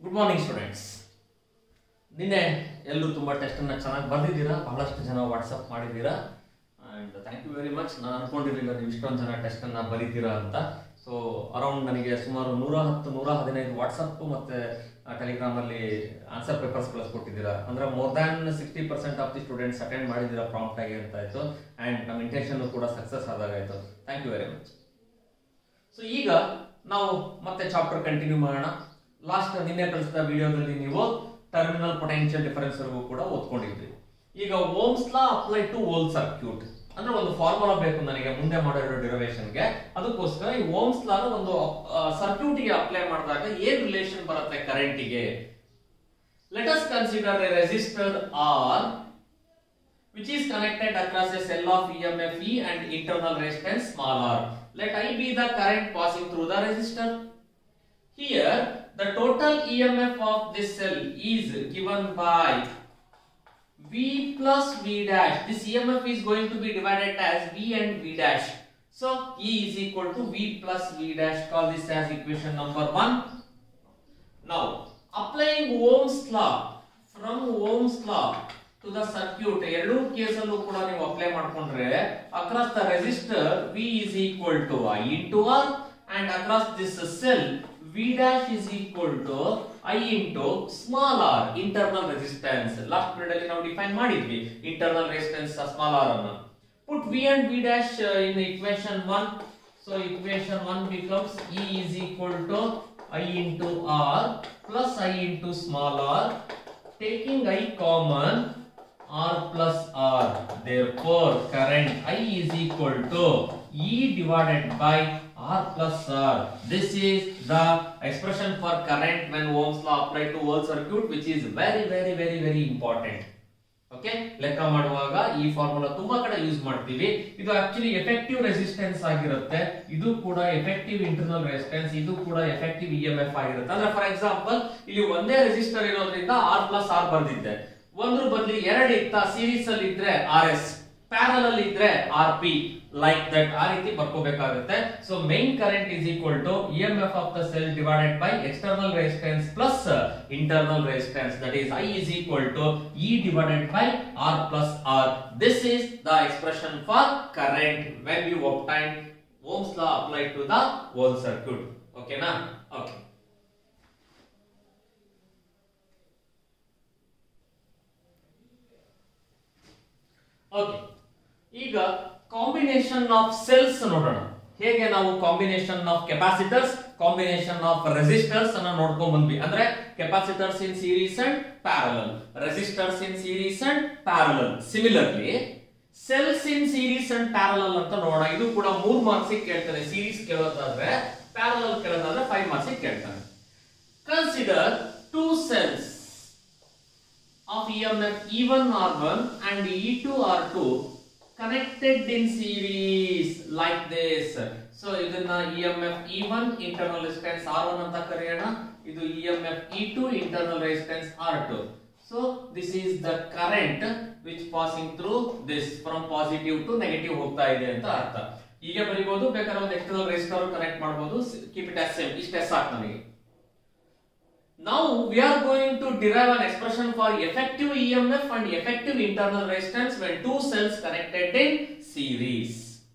Good morning students ನಿನ್ನೆ ಎಲ್ಲರೂ ತುಂಬ ಟೆಸ್ಟನ್ನು ಚೆನ್ನಾಗಿ ಬರೆದಿದ್ದೀರಾ ಬಹಳಷ್ಟು ಜನ ವಾಟ್ಸಪ್ ಮಾಡಿದ್ದೀರಾ and thank you very much ನಾನು ಅನ್ಕೊಂಡಿರಲಿಲ್ಲ ನೀವು ಇಷ್ಟೊಂದು ಜನ ಟೆಸ್ಟನ್ನು ಬರೀತೀರಾ ಅಂತ ಸೊ ಅರೌಂಡ್ ನನಗೆ ಸುಮಾರು ನೂರ ಹತ್ತು ನೂರ ಹದಿನೈದು ವಾಟ್ಸಪ್ ಮತ್ತು ಟೆಲಿಗ್ರಾಮಲ್ಲಿ ಆನ್ಸರ್ ಪೇಪರ್ಸ್ ಕಳಿಸ್ಕೊಟ್ಟಿದ್ದೀರಾ ಅಂದರೆ more than sixty percent of the students attend ಮಾಡಿದ್ದೀರಾ ಪ್ರಾಂಪ್ಟ್ ಆಗಿ ಅಂತ ಆಯಿತು ಆ್ಯಂಡ್ ನಮ್ಮ ಇಂಟೆನ್ಷನ್ ಕೂಡ ಸಕ್ಸಸ್ ಆದಾಗಾಯಿತು thank you very much so ಈಗ ನಾವು ಮತ್ತೆ ಚಾಪ್ಟರ್ ಕಂಟಿನ್ಯೂ ಮಾಡೋಣ ಲಾಸ್ಟ್ ನಿನ್ನೆ ಕಳಿಸಿದ ವಿಡಿಯೋದಲ್ಲಿ ನೀವು ಟರ್ಮಿನಲ್ ಪೊಟೆನ್ಷಿಯಲ್ ಡಿಫರೆನ್ಸ್ ವರೆಗೂ ಕೂಡ ಓದ್ಕೊಂಡಿದ್ರಿ ಈಗ Ohm's law apply to all circuit ಅಂದ್ರೆ ಒಂದು ಫಾರ್ಮುಲಾ ಬೇಕು ನನಗೆ ಮುಂದೆ ಮಾಡಿರೋ ಡಿರವೇಶನ್ಗೆ ಅದಕ್ಕೋಸ್ಕರ ಈ ಓಮ್ಸ್ ಲಾ ಒಂದು ಸರ್ಕ್ಯೂಟ್ ಗೆ ಅಪ್ಲೈ ಮಾಡಿದಾಗ ಏನ್ ರಿಲೇಷನ್ ಬರುತ್ತೆ ಕರೆಂಟಿಗೆ let us consider a resistor R which is connected across a cell of EMF E and internal resistance small r. Let I be the current passing through the resistor. Here, the total EMF of this cell is given by V plus V dash. This EMF is going to be divided as V and V dash. So, E is equal to V plus V dash. Call this as equation number 1. Now, applying Ohm's law from Ohm's law to the circuit ಎರಡೂ ಕೇಸಲ್ಲೂ ಕೂಡ ನೀವು apply ಮಾಡ್ಕೊಂಡ್ರೆ across the resistor V is equal to I into R and across this cell V dash is equal to I into small r internal resistance last period ಅಲ್ಲಿ ನಾವು define ಮಾಡಿದ್ವಿ internal resistance small r ಅನ್ನು put V and V dash uh, in equation 1 so equation 1 becomes E is equal to I into R plus I into small r taking I common R plus R therefore current I is equal to E divided by R plus R this is the expression for current when Ohm's law applied to whole circuit which is very very very very important okay ಲೆಕ್ಕ ಮಾಡುವಾಗ ಈ formula ತುಂಬಾ ಕಡೆ use ಮಾಡ್ತೀವಿ ಇದು actually effective resistance ಆಗಿರುತ್ತೆ ಇದು ಕೂಡ ಎಫೆಕ್ಟಿವ್ ಇಂಟರ್ನಲ್ ರೆಸಿಸ್ಟೆನ್ಸ್ ಇದು ಕೂಡ ಎಫೆಕ್ಟಿವ್ ಇ ಎಂ ಎಫ್ ಆಗಿರುತ್ತೆ ಅಂದ್ರೆ ಫಾರ್ ಎಕ್ಸಾಂಪಲ್ ಇಲ್ಲಿ ಒಂದೇ ರೆಸಿಸ್ಟರ್ ಇರೋದ್ರಿಂದ ಆರ್ ಪ್ಲಸ್ ಆರ್ ಬರ್ದಿದ್ದೆ ಒಂದ್ರ ಬದಲಿ ಎರಡು ಇತ್ತ ಸೀರೀಸ್ ಅಲ್ಲಿ ಇದ್ರೆ ಆರ್ ಎಸ್ ಪ್ಯಾರಲ್ ಅಲ್ಲಿ ಇದ್ರೆ ಆರ್ ಪಿ ಲೈಕ್ ದಟ್ ಆ ರೀತಿ ಬರ್ಕೋಬೇಕಾಗುತ್ತೆ so main current is equal to E M F of the cell divided by external resistance plus internal resistance that is I is equal to E divided by R plus R this is the expression for current when you obtain Ohm's law applied to the whole circuit. Okay, na? Okay. Okay ಈಗ combination of cells ನೋಡೋಣ ಹೇಗೆ ನಾವು combination of capacitors combination of resistors ಅನ್ನ ನೋಡ್ಕೊಂಡ್ ಬಂದ್ವಿ ಅಂದ್ರೆ capacitors in series and parallel resistors in series and parallel similarly cells in series and parallel ಅಂತ ನೋಡೋಣ ಇದು ಕೂಡ ಮೂರ್ ಮಾರ್ಕ್ಸ್ ಕೇಳ್ತಾನೆ ಸೀರೀಸ್ ಕೇಳೋದಾದ್ರೆ ಪ್ಯಾರಲಲ್ ಕೇಳೋದಾದ್ರೆ ಫೈವ್ ಮಾರ್ಕ್ಸ್ ಕೇಳ್ತಾನೆ consider two cells of EMF E1 R1 and E2 R2 connected in series like this. So ಇದನ್ನ EMF E1 internal resistance R1 ಅಂತ ಕರೆಯೋಣ ಇದು EMF E2 internal resistance R2. So this is the current which passing through this from positive to negative ಹೋಗ್ತಾ ಇದೆ ಅಂತ ಅರ್ಥ ಹೀಗೆ ಬರೀಬಹುದು ಬೇಕಾದ್ರೆ ಒಂದು ಎಕ್ಸ್ಟರ್ನಲ್ ರೆಸಿಸ್ಟರ್ ಕನೆಕ್ಟ್ ಮಾಡಬಹುದು ಕೀಪ್ ಇಟ್ ಎಸ್ ಸೇಮ್ ಇಷ್ಟೇ ಸಾಕು ನನಗೆ Now we are going to derive an expression for effective EMF and effective internal resistance when two cells connected in series.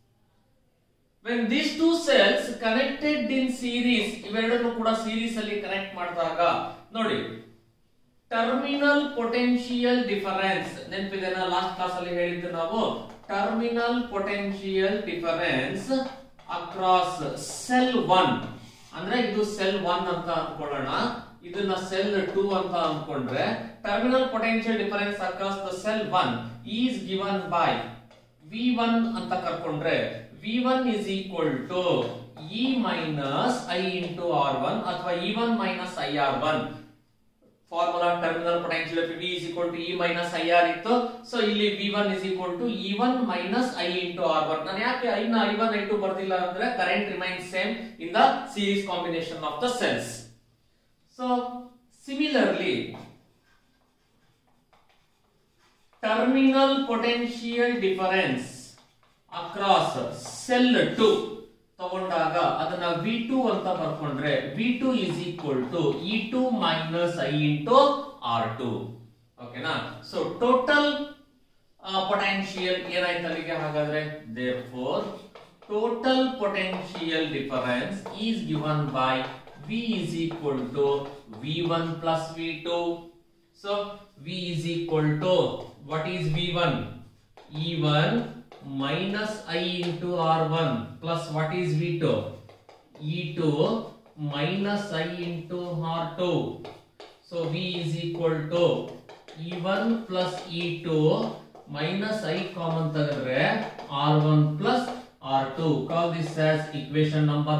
When these two cells connected in series, ಇವೆರಡನ್ನು ಕೂಡ series ಅಲ್ಲಿ connect ಮಾಡಿದಾಗ ನೋಡಿ terminal potential difference ನೆನಪಿದೆನಾ last class ಅಲ್ಲಿ ಹೇಳಿದ್ದು ನಾವು terminal potential difference across cell one ಅಂದ್ರೆ ಇದು ಸೆಲ್ ಒನ್ ಅಂತ ಅನ್ಕೊಳ್ಳೋಣ ಇದನ್ನ ಸೆಲ್ ಟೂ ಅಂತ ಅನ್ಕೊಂಡ್ರೆ terminal potential difference across the cell one is given by V one ಅಂತ ಕರ್ಕೊಂಡ್ರೆ V one is equal to E minus I into R one ಅಥವಾ E one minus I R one formula terminal potential of V is equal to E minus I R ಇತ್ತು so ಇಲ್ಲಿ V one is equal to E one minus I into R one ನಾನು ಯಾಕೆ I ನ I one I to ಬರ್ದಿಲ್ಲ ಅಂದ್ರೆ current remains same in the series combination of the cells so similarly terminal potential difference across cell 2 ತಗೊಂಡಾಗ ಅದನ್ನ V two ಅಂತ ಬರ್ಕೊಂಡ್ರೆ V two is equal to E two minus I into R two ಓಕೆನಾ so total potential ಏನಾಯ್ತು ಅಲ್ಲಿಗೆ ಹಾಗಾದ್ರೆ therefore total potential difference is given by V is equal to V one plus V two so V is equal to what is V one E one minus i into r1 plus what is v2 e2 minus i into r2 so v is equal to e1 plus e2 minus i common ತೆಗೆದ್ರೆ r1 plus r2 call this as equation number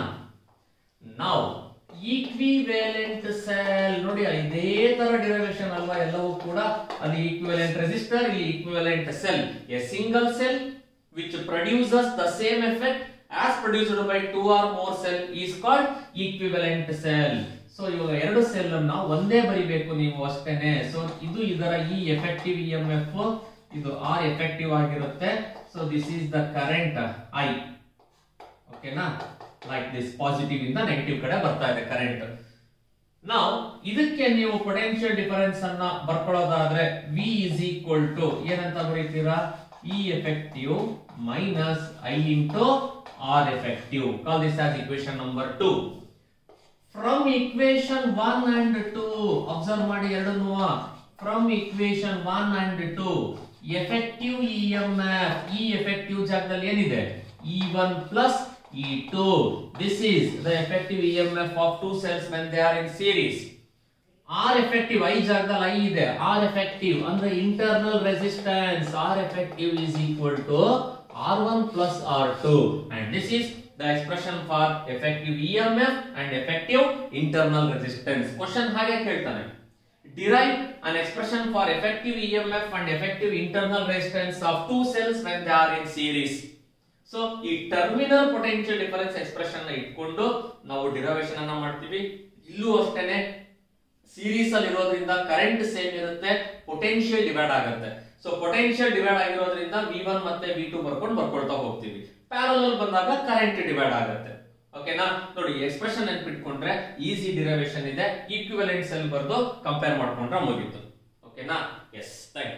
1 now equivalent cell ನೋಡಿ ಇದೇ ತರ derivation ಅಲ್ವಾ ಎಲ್ಲವೂ ಕೂಡ ಅಲ್ಲಿ equivalent resistor ಇಲ್ಲಿ equivalent cell a single cell which produces the same effect as produced by two or more cell is called equivalent cell so ಇವಾಗ ಎರಡು ಸೆಲ್ ಅನ್ನ ಒಂದೇ ಬರಿಬೇಕು ನೀವು ಅಷ್ಟೇನೆ ಸೊ ಇದು ಇದರ ಈ ಎಫೆಕ್ಟಿವ್ ಇ ಎಂ ಎಫ್ ಇದು ಆರ್ ಎಫೆಕ್ಟಿವ್ ಆಗಿರುತ್ತೆ so this is the current I ಓಕೆನಾ ಲೈಕ್ ದಿಸ್ ಪಾಸಿಟಿವ್ ಇಂದ ನೆಗೆಟಿವ್ ಕಡೆ ಬರ್ತಾ ಇದೆ ಕರೆಂಟ್ ನಾವು ಇದಕ್ಕೆ ನೀವು ಪೊಟೆನ್ಶಿಯಲ್ ಡಿಫರೆನ್ಸ್ ಅನ್ನ ಬರ್ಕೊಳ್ಳೋದಾದ್ರೆ ವಿ ಇಸ್ ಈಕ್ವಲ್ ಟು ಏನಂತ ಬರೀತೀರಾ E effective minus I into R effective call this as equation number two from equation one and two observe ಮಾಡಿ ಎರಡನ್ನೂ from equation one and two effective E M F E effective ಜಾಗದಲ್ಲಿ ಏನಿದೆ E one plus E2. This is the effective EMF of two cells when they are in series. R effective I ಜಾಗದಲ್ಲಿ I ಇದೆ R effective ಅಂದ್ರೆ internal resistance R effective is equal to R1 plus R2 and this is the expression for effective EMF and effective internal resistance. Question ಹಾಗೆ ಕೇಳ್ತಾನೆ derive an expression for effective EMF and effective internal resistance of two cells when they are in series. So ಈ terminal potential difference expression ನ ಇಟ್ಕೊಂಡು ನಾವು derivation ಅನ್ನ ಮಾಡ್ತೀವಿ ಇಲ್ಲೂ ಅಷ್ಟೇನೆ ಸೀರೀಸ್ ಅಲ್ಲಿ ಇರೋದ್ರಿಂದ ಕರೆಂಟ್ ಸೇಮ್ ಇರುತ್ತೆ ಪೊಟೆನ್ಶಿಯಲ್ ಡಿವೈಡ್ ಆಗುತ್ತೆ ಸೊ ಪೊಟೆನ್ಶಿಯಲ್ ಡಿವೈಡ್ ಆಗಿರೋದ್ರಿಂದ ವಿ ಒನ್ ಮತ್ತೆ ವಿ ಟು ಬರ್ಕೊಂಡು ಬರ್ಕೊಳ್ತಾ ಹೋಗ್ತೀವಿ ಪ್ಯಾರಲಲ್ ಬಂದಾಗ ಕರೆಂಟ್ ಡಿವೈಡ್ ಆಗುತ್ತೆ ಓಕೆನಾ ನೋಡಿ ಎಕ್ಸ್ಪ್ರೆಷನ್ ನೆನ್ಪಿಟ್ಕೊಂಡ್ರೆ ಈಸಿ ಡಿರವೇಶನ್ ಇದೆ ಈಕ್ವಿವೆಲೆಂಟ್ ಸೆಲ್ ಬರ್ದು ಕಂಪೇರ್ ಮಾಡ್ಕೊಂಡ್ರೆ ಮುಗೀತು ಓಕೆನಾ yes thank you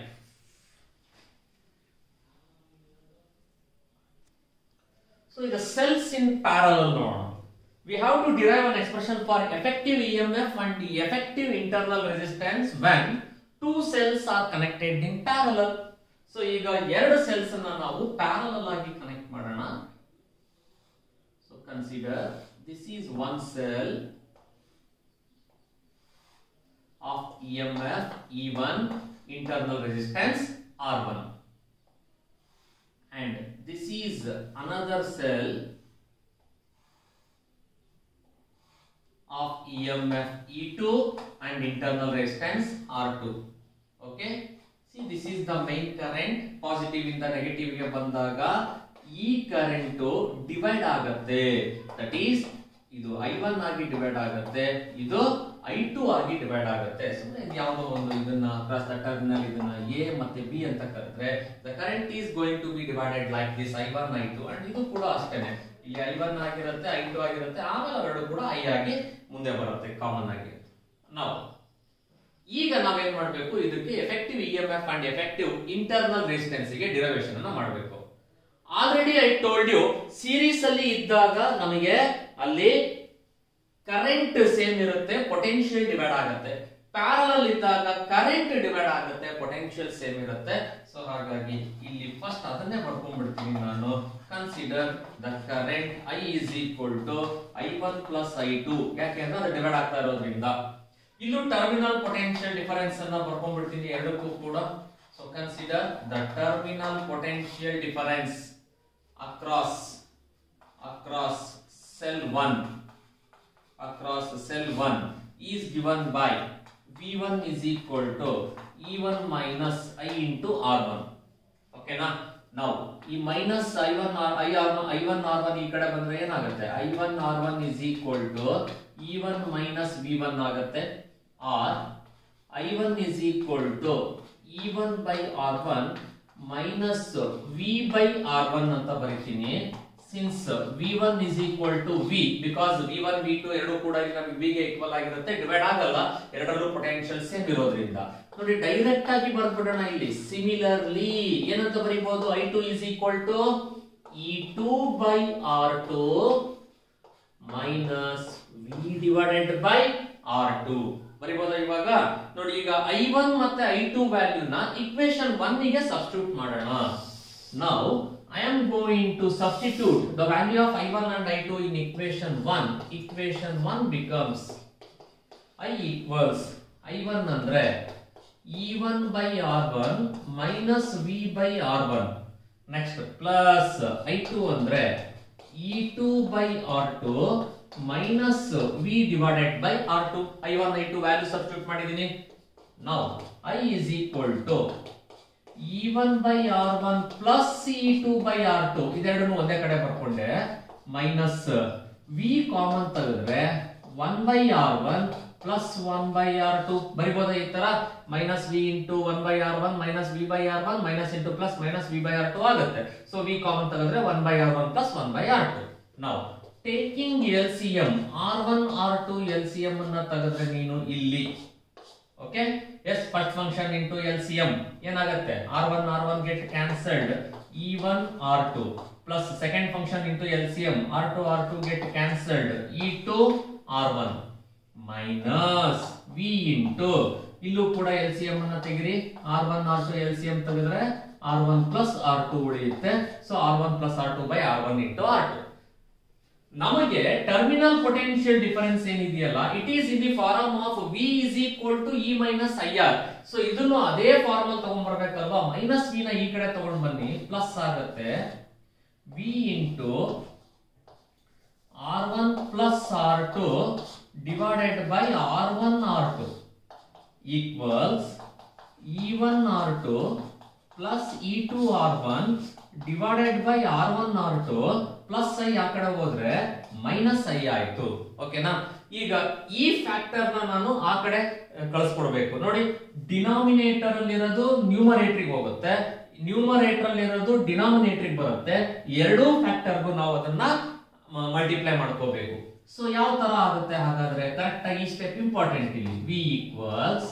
So the cells in parallel ನೋಡೋಣ. We have to derive an expression for effective EMF and the effective internal resistance when two cells are connected in parallel. So ಈಗ ಎರಡು cells ಅನ್ನ ನಾವು parallel ಆಗಿ connect ಮಾಡೋಣ. So consider this is one cell of EMF E1 internal resistance R1 and this is another cell of EMF E2 and internal resistance R2 okay see this is the main current positive ಇಂದ negative ಗೆ ಬಂದಾಗ ಈ current divide ಆಗತ್ತೆ that is ಇದು I1 ಆಗಿ divide ಆಗತ್ತೆ ಇದು I2 ಆಗಿ ಡಿವೈಡ್ ಆಗುತ್ತೆ ಸುಮ್ಮನೆ ಯಾವುದೋ ಒಂದು ಇದನ್ನ ಕ್ರಾಸ್ ದ ಟರ್ಮಿನಲ್ ಇದನ್ನ ಎ ಮತ್ತೆ ಬಿ ಅಂತ ಕರೆದ್ರೆ the current is going to be divided like this I one I two and ಇದು ಕೂಡ ಅಷ್ಟೇನೆ ಇಲ್ಲಿ ಐ ಒನ್ ಆಗಿರುತ್ತೆ ಐ ಟು ಆಗಿರುತ್ತೆ ಆಮೇಲೆ ಎರಡು ಕೂಡ ಐ ಆಗಿ ಮುಂದೆ ಬರುತ್ತೆ ಕಾಮನ್ ಆಗಿ ನಾವು ಈಗ ನಾವೇನ್ ಮಾಡಬೇಕು ಇದಕ್ಕೆ effective E M F and effective internal resistance ಗೆ ಡಿರವೇಶನ್ ಅನ್ನ ಮಾಡಬೇಕು already I told you series ಅಲ್ಲಿ ಇದ್ದಾಗ ನಮಗೆ ಅಲ್ಲಿ ಕರೆಂಟ್ ಸೇಮ್ ಇರುತ್ತೆ ಪೊಟೆನ್ಶಿಯಲ್ ಡಿವೈಡ್ ಆಗುತ್ತೆ ಪ್ಯಾರಲಲ್ ಇದ್ದಾಗ ಕರೆಂಟ್ ಡಿವೈಡ್ ಆಗುತ್ತೆ ಪೊಟೆನ್ಶಿಯಲ್ ಸೇಮ್ ಇರುತ್ತೆ ಸೊ ಹಾಗಾಗಿ ಇಲ್ಲಿ ಫಸ್ಟ್ ಅದನ್ನೇ ಬರ್ಕೊಂಡ್ಬಿಡ್ತೀನಿ ನಾನು consider the current I is equal to I one plus I two ಯಾಕೆಂದ್ರೆ ಅದು ಡಿವೈಡ್ ಆಗ್ತಾ ಇರೋದ್ರಿಂದ ಇಲ್ಲೂ ಟರ್ಮಿನಲ್ ಪೊಟೆನ್ಶಿಯಲ್ ಡಿಫರೆನ್ಸ್ ಅನ್ನ ಬರ್ಕೊಂಡ್ಬಿಡ್ತೀನಿ ಎರಡಕ್ಕೂ ಕೂಡ so consider the terminal potential difference across across cell one across cell 1 is given by V1 is equal to E1 minus I into R1. ಓಕೆನಾ ನಾವು ಈ minus I one R I R I one R one ಈ ಕಡೆ ಬಂದ್ರೆ ಏನಾಗುತ್ತೆ I one R one is equal to E one minus V one ಆಗುತ್ತೆ R I one is equal to E one by R one minus V by R one ಅಂತ ಬರೀತೀನಿ since V one is equal to V because V one V two ಎರಡು ಕೂಡ ಇಲ್ಲಿ ನಮಗೆ V ಗೆ equal ಆಗಿರುತ್ತೆ divide ಆಗಲ್ಲ ಎರಡರಲ್ಲೂ ಪೊಟೆನ್ಶಿಯಲ್ ಸೇಮ್ ಇರೋದ್ರಿಂದ ನೋಡಿ ಡೈರೆಕ್ಟ್ ಆಗಿ ಬರ್ದ್ಬಿಡೋಣ ಇಲ್ಲಿ ಸಿಮಿಲರ್ಲಿ ಏನಂತ ಬರೀಬಹುದು I two is equal to E two by R two minus V divided by R two ಬರಿಬೋದಾ ಇವಾಗ ನೋಡಿ ಈಗ ಐ ಒನ್ ಮತ್ತೆ ಐ ಟು ವ್ಯಾಲ್ಯೂನ ಇಕ್ವೇಶನ್ ಒನ್ ಗೆ ಸಬ್ಸ್ಟಿಟ್ಯೂಟ್ ಮಾಡೋಣ now I am going to substitute the value of I one and I two in equation one equation one becomes I equals I one ಅಂದ್ರೆ E one by R one minus V by R one next plus I two ಅಂದ್ರೆ E two by R two minus V divided by R two I one I two value substitute ಮಾಡಿದೀನಿ ನಾವು I is equal to E one by R one plus E two by R two ಇದೆರಡನ್ನು ಒಂದೇ ಕಡೆ ಬರ್ಕೊಂಡೆ minus V common ತೆಗೆದ್ರೆ one by R one plus one by R two ಬರಿಬೋದ ಈ ತರ minus V into one by R one minus V by R one minus into plus minus V by R two ಆಗುತ್ತೆ so V common ತೆಗೆದ್ರೆ one by R one plus one by R two ನಾವು taking L C M R one R two L C M ಅನ್ನ ತೆಗೆದ್ರೆ ನೀನು ಇಲ್ಲಿ okay yes first function into L C M ಏನಾಗುತ್ತೆ R one R one get cancelled E one R two plus second function into L C M R two R two get cancelled E two R one minus V into ಇಲ್ಲೂ ಕೂಡ L C M ಅನ್ನ ತೆಗಿರಿ R one R two L C M ತೆಗೆದ್ರೆ R one plus R two ಉಳಿಯುತ್ತೆ so R one plus R two by R one into R two ನಮಗೆ terminal potential difference ಏನಿದೆಯಲ್ಲ it is in the form of V is equal to E minus I R so ಇದನ್ನು ಅದೇ formal ತಗೊಂಡ್ಬರ್ಬೇಕಲ್ವಾ minus V ನ ಈ ಕಡೆ ತಗೊಂಡ್ ಬನ್ನಿ plus ಆಗುತ್ತೆ V into R one plus R two divided by R one R two equals E one R two plus E two R one divided by R one R two plus I ಆ ಕಡೆ ಹೋದ್ರೆ minus I ಆಯ್ತು ಓಕೆನಾ ಈಗ ಈ factor ನ ನಾನು ಆ ಕಡೆ ಕಳಿಸ್ಕೊಡ್ಬೇಕು ನೋಡಿ ಡಿನಾಮಿನೇಟರ್ ಅಲ್ಲಿ ಇರೋದು ನ್ಯೂಮರೇಟ್ರಿಗೆ ಹೋಗುತ್ತೆ ನ್ಯೂಮರೇಟರ್ ಅಲ್ಲಿ ಇರೋದು ಡಿನಾಮಿನೇಟ್ರಿಗೆ ಬರುತ್ತೆ ಎರಡೂ ಫ್ಯಾಕ್ಟರ್ಗೂ ನಾವು ಅದನ್ನ ಮಲ್ಟಿಪ್ಲೈ ಮಾಡ್ಕೋಬೇಕು ಸೊ ಯಾವ ತರ ಆಗುತ್ತೆ ಹಾಗಾದ್ರೆ ಕರೆಕ್ಟ್ ಆಗಿ ಈ ಸ್ಟೆಪ್ ಇಂಪಾರ್ಟೆಂಟ್ ಇಲ್ಲಿ V equals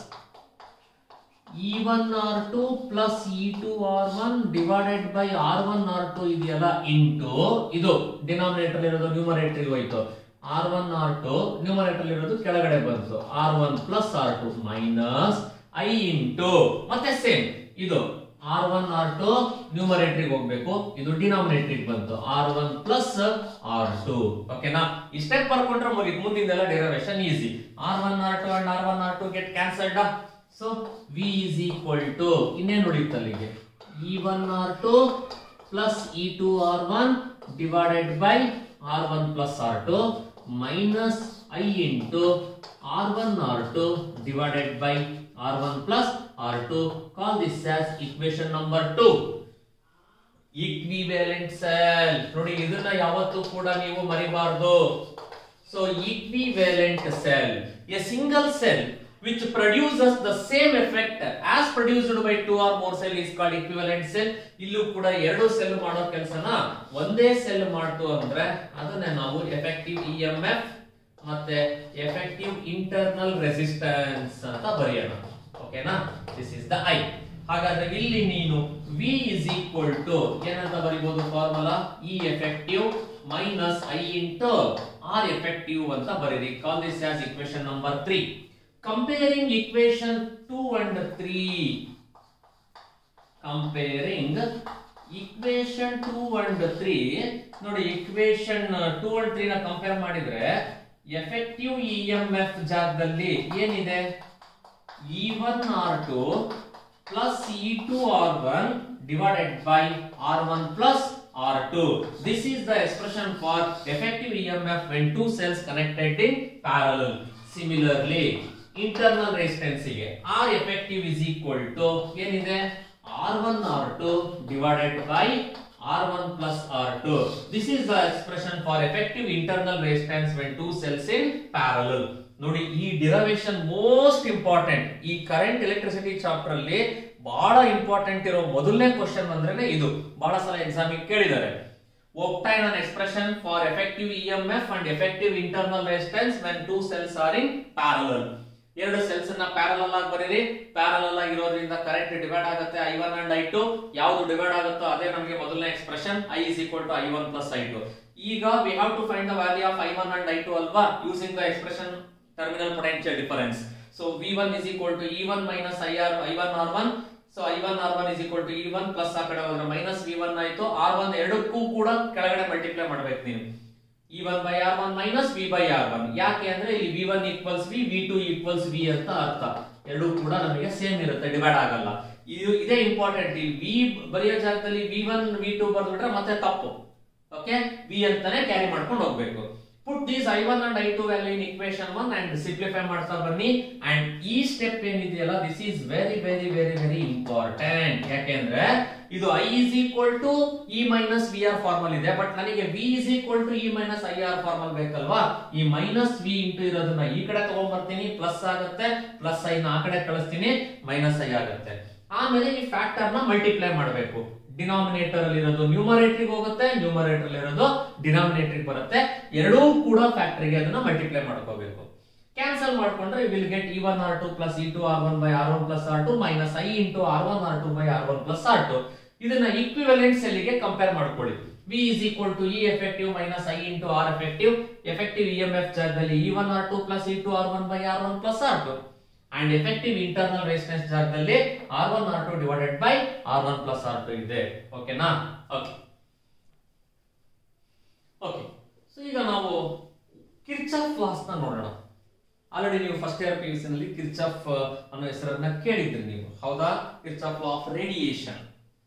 E one R two plus E two R one divided by R one R two ಇದೆಯಲ್ಲ ಇಂಟು ಇದು ಡಿನಾಮಿನೇಟರ್ ಇರೋದು ನ್ಯೂಮರೇಟರ್ ಹೋಯ್ತು R one R two numerator ಇರೋದು ಕೆಳಗಡೆ ಬಂತು R one plus R two minus I into ಮತ್ತೆ same ಇದು R one R two ನ್ಯೂಮರೇಟರ್ಗೆ ಹೋಗ್ಬೇಕು ಇದು ಡಿನಾಮಿನೇಟರ್ಗೆ ಬಂತು R one plus R two ಓಕೆನಾ ಈ ಸ್ಟೆಪ್ ಬರ್ಕೊಂಡ್ರೆ ಮುಗಿತು ಮುಂದಿಂದೆಲ್ಲ derivation easy R one R two and R one R two get cancelled so V is equal to ಇನ್ನೇನು ಉಳಿಯುತ್ತೆ ಅಲ್ಲಿಗೆ E one R two plus E two R one divided by R one plus R two minus I into R one R two divided by R one plus R two call this as equation number two equivalent cell ನೋಡಿ ಇದನ್ನ ಯಾವತ್ತೂ ಕೂಡ ನೀವು ಮರಿಬಾರ್ದು so equivalent cell a single cell which produces the same effect as produced by two or more cell is called equivalent cell ಇಲ್ಲೂ ಕೂಡ ಎರಡು cell ಮಾಡೋ ಕೆಲಸನ ಒಂದೇ ಸೆಲ್ ಮಾಡ್ತು ಅಂದ್ರೆ ಅದನ್ನ ನಾವು ಎಫೆಕ್ಟಿವ್ ಇ ಎಂ ಎಫ್ ಮತ್ತೆ ಎಫೆಕ್ಟಿವ್ ಇಂಟರ್ನಲ್ ರೆಸಿಸ್ಟೆನ್ಸ್ ಅಂತ ಬರೆಯೋಣ ಓಕೆನಾ ದಿಸ್ ಇಸ್ ದ ಐ ಹಾಗಾದ್ರೆ ಇಲ್ಲಿ ನೀನು ವಿ ಇಸ್ ಈಕ್ವಲ್ ಟು ಏನಂತ ಬರಿಬಹುದು formula E effective minus I into R effective ಅಂತ ಬರೀರಿ call this as equation number three comparing equation 2 and 3 comparing equation 2 and 3 ನೋಡಿ equation 2 and 3 ನ ಕಂಪೇರ್ ಮಾಡಿದ್ರೆ ಎಫೆಕ್ಟಿವ್ ಇ ಎಂ ಎಫ್ ಜಾಗದಲ್ಲಿ ಏನಿದೆ E one R two plus E two R one divided by R one plus R two this is the expression for effective E M F when two cells connected in parallel similarly internal resistance ಗೆ R effective is equal to ಏನಿದೆ R one R two divided by R one plus R two this is the expression for effective internal resistance when two cells in parallel ನೋಡಿ ಈ derivation most important ಈ current electricity chapter ಅಲ್ಲಿ ಬಹಳ important ಇರೋ ಮೊದಲನೇ question ಅಂದ್ರೆ ಇದು ಬಹಳ ಸಲ ಎಕ್ಸಾಮಿಗೆ ಕೇಳಿದ್ದಾರೆ obtain an expression for effective EMF and effective internal resistance when two cells are in parallel. ಎರಡು ಸೆಲ್ಸ್ ಅನ್ನ ಪ್ಯಾರಲಲ್ ಆಗಿ ಬರೀರಿ ಪ್ಯಾರಲಲ್ ಆಗಿರೋದ್ರಿಂದ ಕರೆಂಟ್ ಡಿವೈಡ್ ಆಗುತ್ತೆ I one and I two ಯಾವ್ದು ಡಿವೈಡ್ ಆಗುತ್ತೋ ಅದೇ ನಮಗೆ ಮೊದಲನೇ expression I is equal to I one plus I two ಈಗ we have to find the value of I one and I two ಅಲ್ವಾ using the expression terminal potential difference so V one is equal to E one minus I R I one R one so I one R one is equal to E one plus ಆ ಕಡೆ ಹೋದ್ರೆ minus V one ಆಯ್ತು R one ಎರಡಕ್ಕೂ ಕೂಡ ಕೆಳಗಡೆ multiply ಮಾಡ್ಬೇಕು ನೀವು E one by R one minus V by R one ಯಾಕೆ ಅಂದ್ರೆ ಇಲ್ಲಿ V one equals V V two equals V ಅಂತ ಅರ್ಥ ಎರಡೂ ಕೂಡ ನಮಗೆ ಸೇಮ್ ಇರುತ್ತೆ ಡಿವೈಡ್ ಆಗಲ್ಲ ಇದು ಇದೇ ಇಂಪಾರ್ಟೆಂಟ್ ಈ ವಿ ಬರೆಯೋ ಜಾಗದಲ್ಲಿ ವಿ ಒನ್ ವಿ ಟು ಬರ್ದ್ಬಿಟ್ರೆ ಮತ್ತೆ ತಪ್ಪು ಓಕೆ ವಿ ಅಂತಾನೆ ಕ್ಯಾರಿ ಮಾಡ್ಕೊಂಡು ಹೋಗ್ಬೇಕು put these I one and I two value in equation one and simplify ಮಾಡ್ತಾ ಬನ್ನಿ ಅಂಡ್ ಈ ಸ್ಟೆಪ್ ಏನಿದೆಯಲ್ಲ this is very very very very important ಯಾಕೆಂದ್ರೆ ಇದು I is equal to E minus V R formula ಇದೆ but ನನಗೆ V is equal to E minus I R formula ಬೇಕಲ್ವಾ ಈ ಮೈನಸ್ ವಿ ಇಂಟು ಇರೋದನ್ನ ಈ ಕಡೆ ತಗೊಂಡ್ಬರ್ತೀನಿ ಪ್ಲಸ್ ಆಗುತ್ತೆ ಪ್ಲಸ್ ಐ ನ ಆ ಕಡೆ ಕಳಿಸ್ತೀನಿ ಮೈನಸ್ ಐ ಆಗುತ್ತೆ ಆಮೇಲೆ ಈ ಫ್ಯಾಕ್ಟರ್ ನ ಮಲ್ಟಿಪ್ಲೈ ಮಾಡಬೇಕು ಡಿನಾಮಿನೇಟರ್ ಅಲ್ಲಿ ಇರೋದು ನ್ಯೂಮರೇಟರ್ ಹೋಗುತ್ತೆ ನ್ಯೂಮರೇಟರ್ ಅಲ್ಲಿ ಇರೋದು ಡಿನಾಮಿನೇಟರ್ ಬರುತ್ತೆ ಎರಡೂ ಕೂಡ ಫ್ಯಾಕ್ಟರಿಗೆ ಅದನ್ನ ಮಲ್ಟಿಪ್ಲೈ ಮಾಡ್ಕೋಬೇಕು ಕ್ಯಾನ್ಸಲ್ ಮಾಡ್ಕೊಂಡ್ರೆ will get E one R two plus E two R one by R one plus R two minus I into R one R two by R one plus R two ಇದನ್ನ equivalent ಸೆಲ್ಗೆ compare ಮಾಡ್ಕೊಳ್ಳಿ V is equal to E effective minus I into R effective effective E M F ಜಾಗದಲ್ಲಿ E one R two plus E two R one by R one plus R two and effective internal resistance ಜಾಗದಲ್ಲಿ R one R two divided by R one plus R two ಇದೆ ಓಕೆನಾ okay okay so ಈಗ ನಾವು Kirchhoff loss ನ ನೋಡೋಣ already ನೀವು first year P U C ನಲ್ಲಿ Kirchhoff ಅನ್ನೋ ಹೆಸರನ್ನ ಕೇಳಿದ್ರಿ ನೀವು ಹೌದಾ ಕಿರ್ಚಾಫ್ ಲಾ ಆಫ್ ರೇಡಿಯೇಷನ್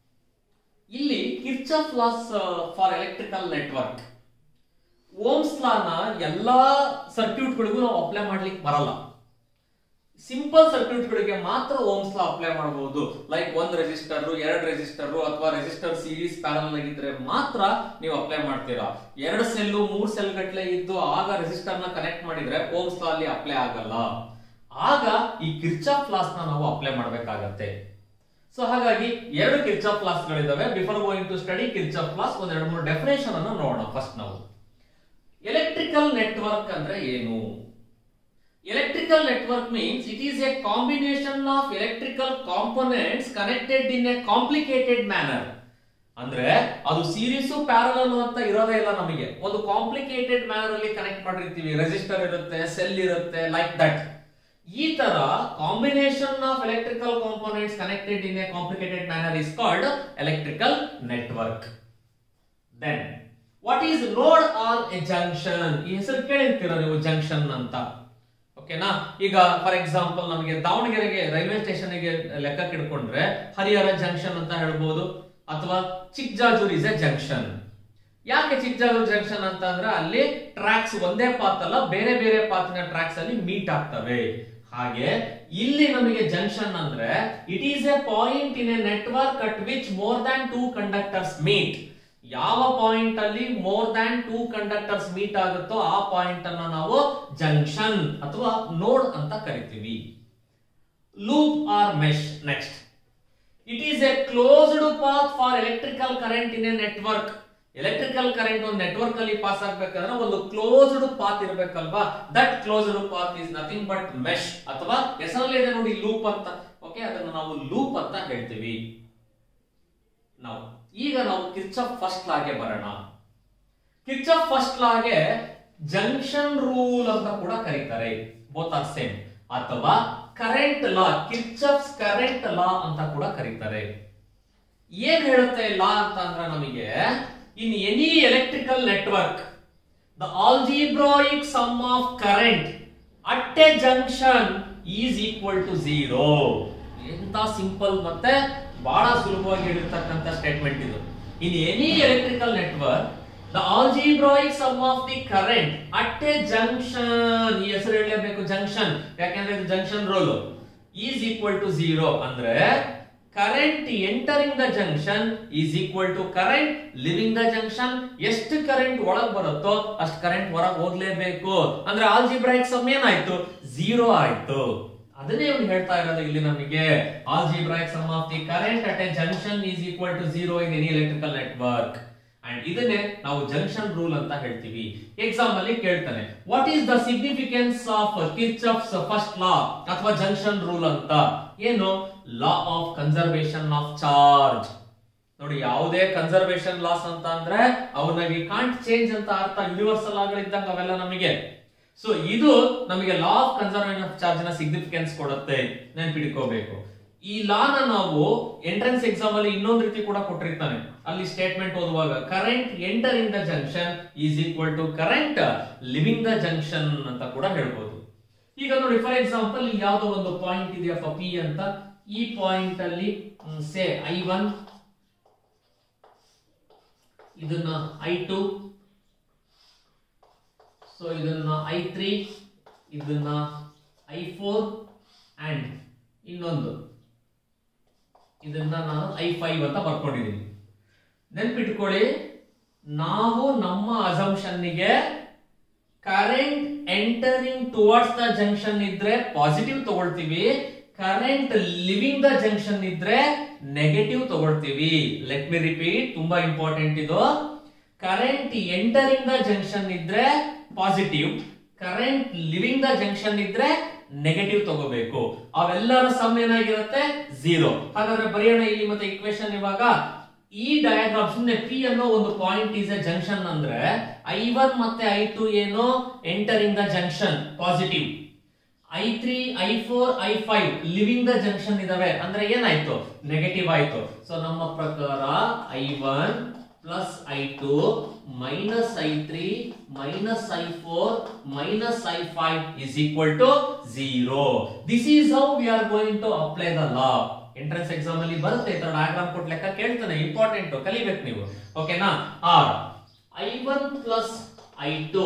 ಇಲ್ಲಿ Kirchhoff laws for electrical network Ohm's ಲಾನ ಎಲ್ಲಾ ಸರ್ಕ್ಯೂಟ್ಗಳಿಗೂ ನಾವು ಅಪ್ಲೈ ಮಾಡ್ಲಿಕ್ಕೆ ಬರಲ್ಲ ಸಿಂಪಲ್ ಸರ್ಕ್ಯೂಟ್ಗಳಿಗೆ ಮಾತ್ರ ಓಮ್ಸ್ ಲಾ ಅಪ್ಲೈ ಮಾಡಬಹುದು ಲೈಕ್ ಒಂದ್ ರೆಸಿಸ್ಟರ್ ಎರಡು ರೆಸಿಸ್ಟರ್ ಅಥವಾ ರೆಸಿಸ್ಟರ್ ಸೀರೀಸ್ ಪ್ಯಾರಲ್ ಆಗಿದ್ರೆ ಮಾತ್ರ ನೀವು ಅಪ್ಲೈ ಮಾಡ್ತೀರಾ ಎರಡು ಸೆಲ್ಲು ಮೂರ್ ಸೆಲ್ ಗಟ್ಲೆ ಇದ್ದು ಆಗ ರೆಸಿಸ್ಟರ್ ನ ಕನೆಕ್ಟ್ ಮಾಡಿದ್ರೆ ಓಮ್ಸ್ ಲಾ ಅಲ್ಲಿ ಅಪ್ಲೈ ಆಗಲ್ಲ ಆಗ ಈ ಕಿರ್ಚಾಫ್ ಲಾಸ್ ನ ನಾವು ಅಪ್ಲೈ ಮಾಡ್ಬೇಕಾಗತ್ತೆ ಸೊ ಹಾಗಾಗಿ ಎರಡು ಕಿರ್ಚಾಫ್ ಲಾಸ್ ಗಳಿದಾವೆ before going to study Kirchhoff laws ಒಂದ್ ಎರಡು ಮೂರು ಡೆಫಿನೇಷನ್ ಅನ್ನು ನೋಡೋಣ ಫಸ್ಟ್ ನಾವು ಎಲೆಕ್ಟ್ರಿಕಲ್ ನೆಟ್ವರ್ಕ್ ಅಂದ್ರೆ ಏನು Electrical network means it is a combination of electrical components connected in a complicated manner. ಅಂದ್ರೆ ಅದು ಸೀರೀಸು ಪ್ಯಾರಲಲ್ ಅಂತ ಇರೋದೇ ಇಲ್ಲ ನಮಗೆ ಒಂದು ಕಾಂಪ್ಲಿಕೇಟೆಡ್ ಮ್ಯಾನರ್ ಅಲ್ಲಿ ಕನೆಕ್ಟ್ ಮಾಡಿರ್ತೀವಿ ರೆಸಿಸ್ಟರ್ ಇರುತ್ತೆ ಸೆಲ್ ಇರುತ್ತೆ ಲೈಕ್ ದಟ್ ಈ ತರ combination of electrical components connected in a complicated manner is called electrical network then what is node or a junction ಈ ಹೆಸರು ಕೇಳಿರ್ತೀರ ನೀವು ಜಂಕ್ಷನ್ ಅಂತ ಓಕೆನಾ ಈಗ ಫಾರ್ ಎಕ್ಸಾಂಪಲ್ ನಮಗೆ ದಾವಣಗೆರೆಗೆ ರೈಲ್ವೆ ಸ್ಟೇಷನ್ ಗೆ ಲೆಕ್ಕಕ್ಕೆ ಇಟ್ಕೊಂಡ್ರೆ ಹರಿಹರ ಜಂಕ್ಷನ್ ಅಂತ ಹೇಳ್ಬೋದು ಅಥವಾ ಚಿಕ್ಕಜಾಜೂರ್ ಇಸ್ ಎ ಜಂಕ್ಷನ್ ಯಾಕೆ ಚಿಕ್ಕಜಾಜೂರ್ ಜಂಕ್ಷನ್ ಅಂತ ಅಂದ್ರೆ ಅಲ್ಲಿ ಟ್ರ್ಯಾಕ್ಸ್ ಒಂದೇ ಪಾತ್ ಅಲ್ಲ ಬೇರೆ ಬೇರೆ ಪಾತಿನ ಟ್ರ್ಯಾಕ್ಸ್ ಅಲ್ಲಿ ಮೀಟ್ ಆಗ್ತವೆ ಹಾಗೆ ಇಲ್ಲಿ ನಮಗೆ ಜಂಕ್ಷನ್ ಅಂದ್ರೆ it is a point in a network at which more than two conductors meet ಯಾವ ಪಾಯಿಂಟ್ ಅಲ್ಲಿ more than two conductors meet ಆಗುತ್ತೋ ಆ ಪಾಯಿಂಟ್ ಅನ್ನ ನಾವು ಜಂಕ್ಷನ್ ಅಥವಾ ನೋಡ್ ಅಂತ ಕರಿತೀವಿ loop or mesh next it is a closed path for electrical current in a network electrical current ಒಂದು ನೆಟ್ವರ್ಕ್ ಅಲ್ಲಿ ಪಾಸ್ ಆಗ್ಬೇಕಂದ್ರೆ ಒಂದು ಕ್ಲೋಸ್ಡ್ ಪಾತ್ ಇರಬೇಕಲ್ವಾ that closed path is nothing but mesh ಅಥವಾ ಹೆಸರಲ್ಲಿ ಇದೆ ನೋಡಿ ಲೂಪ್ ಅಂತ ಓಕೆ ಅದನ್ನು ನಾವು ಲೂಪ್ ಅಂತ ಹೇಳ್ತೀವಿ ನಾವು ಈಗ ನಾವು ಕಿರ್ಚಾಫ್ ಫಸ್ಟ್ ಲಾಗೆ ಬರೋಣ ಕಿರ್ಚಾಫ್ ಫಸ್ಟ್ ಲಾಗೆ ಜಂಕ್ಷನ್ ರೂಲ್ ಅಂತ ಕೂಡ ಕರೀತಾರೆ ಬೋತ್ ಆರ್ ಸೇಮ್ ಅಥವಾ current law Kirchhoff's current law ಅಂತ ಕೂಡ ಕರೀತಾರೆ ಏನ್ ಹೇಳುತ್ತೆ ಲಾ ಅಂತ ಅಂದ್ರೆ ನಮಗೆ in any electrical network the algebraic sum of current at a junction is equal to zero ಎಂತ ಸಿಂಪಲ್ ಮತ್ತೆ ಬಹಳ ಸುಲಭವಾಗಿ ಹೇಳಿರ್ತಕ್ಕಂಥ ಸ್ಟೇಟ್ಮೆಂಟ್ ಇದು in any electrical network the algebraic sum of the current at a junction ಈ ಹೆಸರು ಹೇಳಲೇಬೇಕು junction ಯಾಕಂದ್ರೆ ಇದು junction rule is equal to zero ಅಂದ್ರೆ current entering the junction is equal to current leaving the junction ಎಷ್ಟು current ಒಳಗ್ ಬರುತ್ತೋ ಅಷ್ಟು ಕರೆಂಟ್ ಹೊರಗೆ ಹೋಗ್ಲೇಬೇಕು ಅಂದ್ರೆ ಆಲ್ಜಿಬ್ರಾಯಿಕ್ ಸಮ್ ಏನಾಯ್ತು ಝೀರೋ ಆಯ್ತು ಅದನ್ನೇ ಇವ್ನು ಹೇಳ್ತಾ ಇರೋದು ಇಲ್ಲಿ ನಮಗೆ algebraic sum of the current at a junction is equal to zero in any electrical network and ಇದನ್ನೇ ನಾವು ಜಂಕ್ಷನ್ ರೂಲ್ ಅಂತ ಹೇಳ್ತೀವಿ ಎಕ್ಸಾಮ್ ಅಲ್ಲಿ ಕೇಳ್ತಾನೆ what is the significance of Kirchhoff's first law ಅಥವಾ ಜಂಕ್ಷನ್ ರೂಲ್ ಅಂತ ಏನು law of conservation of charge ನೋಡಿ ಯಾವುದೇ ಕನ್ಸರ್ವೇಷನ್ ಲಾಸ್ ಅಂತ ಅಂದ್ರೆ ಅವನ್ನ ವಿ ಕಾಂಟ್ ಚೇಂಜ್ ಅಂತ ಅರ್ಥ ಯೂನಿವರ್ಸಲ್ ಆಗಿದ್ದಂಗ ಅವೆಲ್ಲ ನಮಗೆ ಸೊ ಇದು ನಮಗೆ law of conservation of charge ನ ಸಿಗ್ನಿಫಿಕೆನ್ಸ್ ಕೊಡುತ್ತೆ ನೆನ್ಪಿಟ್ಕೋಬೇಕು ಈ ಲಾನ ನಾವು ಎಂಟ್ರೆನ್ಸ್ ಎಕ್ಸಾಮ್ ಅಲ್ಲಿ ಇನ್ನೊಂದು ರೀತಿ ಕೂಡ ಕೊಟ್ಟಿರ್ತಾನೆ ಅಲ್ಲಿ ಸ್ಟೇಟ್ಮೆಂಟ್ ಓದುವಾಗ current enter in the junction is equal to current leaving the junction ಅಂತ ಕೂಡ ಹೇಳ್ಬೋದು ಈಗ ನೋಡಿ ಫಾರ್ ಎಕ್ಸಾಂಪಲ್ ಇಲ್ಲಿ ಯಾವ್ದೋ ಒಂದು ಪಾಯಿಂಟ್ ಇದೆಯಪ್ಪ ಪಿ ಅಂತ ಈ ಪಾಯಿಂಟ್ ಅಲ್ಲಿ ಸೇ ಐ ಒನ್ ಇದನ್ನ ಐ ಟು ಸೊ ಇದನ್ನ ಐ ತ್ರೀ ಇದನ್ನ ಐ ಫೋರ್ ಅಂಡ್ ಇನ್ನೊಂದು ಇದನ್ನ ನಾನು ಐ ಫೈವ್ ಅಂತ ಬರ್ಕೊಂಡಿದ್ದೀನಿ ನೆನ್ಪಿಟ್ಕೊಳ್ಳಿ ನಾವು ನಮ್ಮ ಅಸಂಪ್ಷನ್ನಿಗೆ current entering towards the junction ಇದ್ರೆ ಪಾಸಿಟಿವ್ ತಗೊಳ್ತೀವಿ ಕರೆಂಟ್ ಲಿವಿಂಗ್ ದ ಜಂಕ್ಷನ್ ಇದ್ರೆ ನೆಗೆಟಿವ್ ತಗೊಳ್ತೀವಿ ಲೆಟ್ ಮಿ ರಿಪೀಟ್ ತುಂಬಾ ಇಂಪಾರ್ಟೆಂಟ್ ಇದು ಕರೆಂಟ್ ಎಂಟರಿಂಗ್ ದ ಜಂಕ್ಷನ್ ಇದ್ರೆ positive current leaving the junction ಇದ್ರೆ ನೆಗೆಟಿವ್ ತಗೋಬೇಕು ಅವೆಲ್ಲರ ಸಮ್ ಏನಾಗಿರುತ್ತೆ ಝೀರೋ ಹಾಗಾದ್ರೆ ಬರೆಯೋಣ ಇಲ್ಲಿ ಮತ್ತೆ ಇಕ್ವೇಶನ್ ಇವಾಗ ಈ ಡಯಾಗ್ರಾಮ್ ಸುಮ್ನೆ ಪಿ ಅನ್ನೋ ಒಂದು ಪಾಯಿಂಟ್ ಇಸ್ ಎ ಜಂಕ್ಷನ್ ಅಂದ್ರೆ ಐ ಒನ್ ಮತ್ತೆ ಐ ಟು ಏನು entering the junction positive I three I four I five leaving the junction ಇದಾವೆ ಅಂದ್ರೆ ಏನಾಯ್ತು ನೆಗೆಟಿವ್ ಆಯ್ತು ಸೊ ನಮ್ಮ ಪ್ರಕಾರ I one plus I two minus I three minus I four minus I five is equal to zero this is how we are going to apply the law entrance exam ಅಲ್ಲಿ ಬರುತ್ತೆ ಈ ತರ diagram ಕೊಟ್ಟು ಲೆಕ್ಕ ಕೇಳ್ತಾನೆ important ಕಲಿಬೇಕು ನೀವು ಓಕೆನಾ or I one plus I two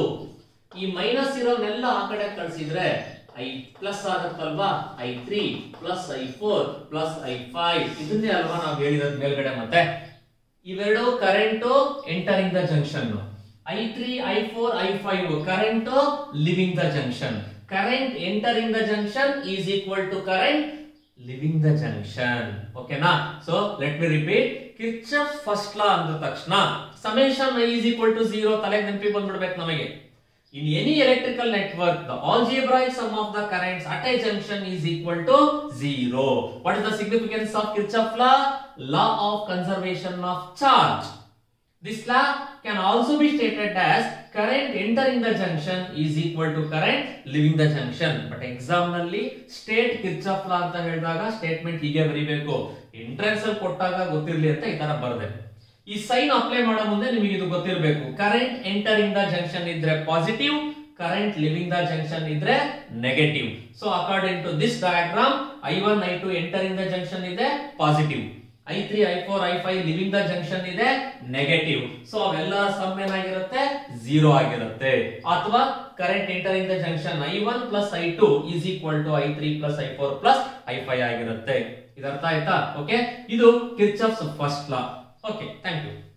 ಈ ಮೈನಸ್ ಇರೋನೆಲ್ಲ ಆ ಕಡೆ ಕಳ್ಸಿದ್ರೆ ಐ ಪ್ಲಸ್ ಆಗುತ್ತಲ್ವಾ I three plus I four plus I five ಇದನ್ನೇ ಅಲ್ವಾ ನಾವು ಹೇಳಿರೋದ್ ಮೇಲ್ಗಡೆ ಮತ್ತೆ ಇವೆರಡು current entering the junction I three I four I five current leaving the junction current entering the junction is equal to current leaving the junction ಓಕೆನಾ so let me repeat Kirchhoff first law ಅಂದ ತಕ್ಷಣ summation is equal to zero ತಲೆಗೆ ನೆನಪಿ ಬಂದ್ಬಿಡ್ಬೇಕು ನಮಗೆ In any electrical network, the algebraic sum of the currents at a junction is equal to zero. What is the significance of Kirchhoff law? Law of conservation of charge. This law can also be stated as current entering the junction is equal to current leaving the junction. But exam ನಲ್ಲಿ state Kirchhoff law ಅಂತ ಹೇಳಿದಾಗ statement ಹೀಗೆ ಬರೀಬೇಕು entrance ಅಲ್ಲಿ ಕೊಟ್ಟಾಗ ಗೊತ್ತಿರ್ಲಿ ಅಂತ ಈ ತರ ಬರ್ದೆ ಈ ಸೈನ್ ಅಪ್ಲೈ ಮಾಡೋ ಮುಂದೆ ನಿಮಗೆ ಇದು ಗೊತ್ತಿರಬೇಕು ಕರೆಂಟ್ ಎಂಟರಿಂಗ್ ದ ಜಂಕ್ಷನ್ ಇದ್ರೆ positive current leaving the junction ಇದ್ರೆ negative so according to this diagram I one I two entering the junction ಇದೆ positive I three I four I five leaving the junction ಇದೆ negative so ಅವೆಲ್ಲ sum ಏನಾಗಿರುತ್ತೆ zero ಆಗಿರುತ್ತೆ ಅಥವಾ current entering the junction I one plus I two is equal to I three plus I four plus I five ಆಗಿರುತ್ತೆ ಇದರ್ಥ ಆಯ್ತಾ okay ಇದು Kirchhoff's first law okay thank you